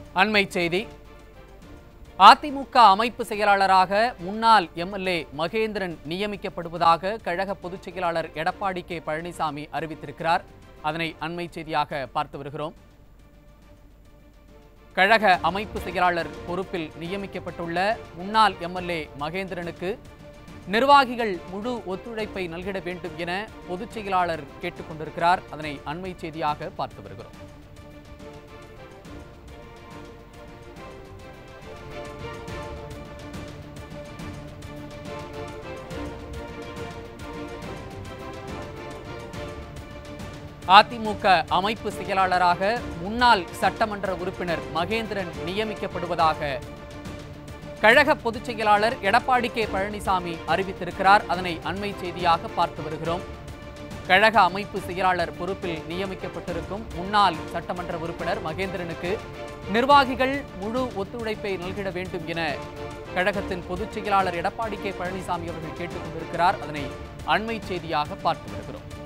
அண்மை செய்தி அதிமுக அமைப்பு செயலாளராக முன்னாள் எம்எல்ஏ மகேந்திரன் நியமிக்கப்படுவதாக கழக பொதுச் செயலாளர் எடப்பாடி கே பழனிசாமி அறிவித்திருக்கிறார் அதனை அண்மை செய்தியாக பார்த்து வருகிறோம் கழக அமைப்பு செயலாளர் பொறுப்பில் நியமிக்கப்பட்டுள்ள முன்னாள் எம்எல்ஏ மகேந்திரனுக்கு நிர்வாகிகள் முழு ஒத்துழைப்பை நல்கிட வேண்டும் என பொதுச் செயலாளர் கேட்டுக்கொண்டிருக்கிறார் அதனை அண்மை செய்தியாக பார்த்து வருகிறோம் அதிமுக அமைப்பு செயலாளராக முன்னாள் சட்டமன்ற உறுப்பினர் மகேந்திரன் நியமிக்கப்படுவதாக கழக பொதுச் செயலாளர் எடப்பாடி கே பழனிசாமி அறிவித்திருக்கிறார் அதனை அண்மை செய்தியாக பார்த்து வருகிறோம் கழக அமைப்பு செயலாளர் பொறுப்பில் நியமிக்கப்பட்டிருக்கும் முன்னாள் சட்டமன்ற உறுப்பினர் மகேந்திரனுக்கு நிர்வாகிகள் முழு ஒத்துழைப்பை நல்கிட வேண்டும் என கழகத்தின் பொதுச் செயலாளர் எடப்பாடி கே பழனிசாமி அவர்கள் கேட்டுக்கொண்டிருக்கிறார் அதனை அண்மை செய்தியாக பார்த்து வருகிறோம்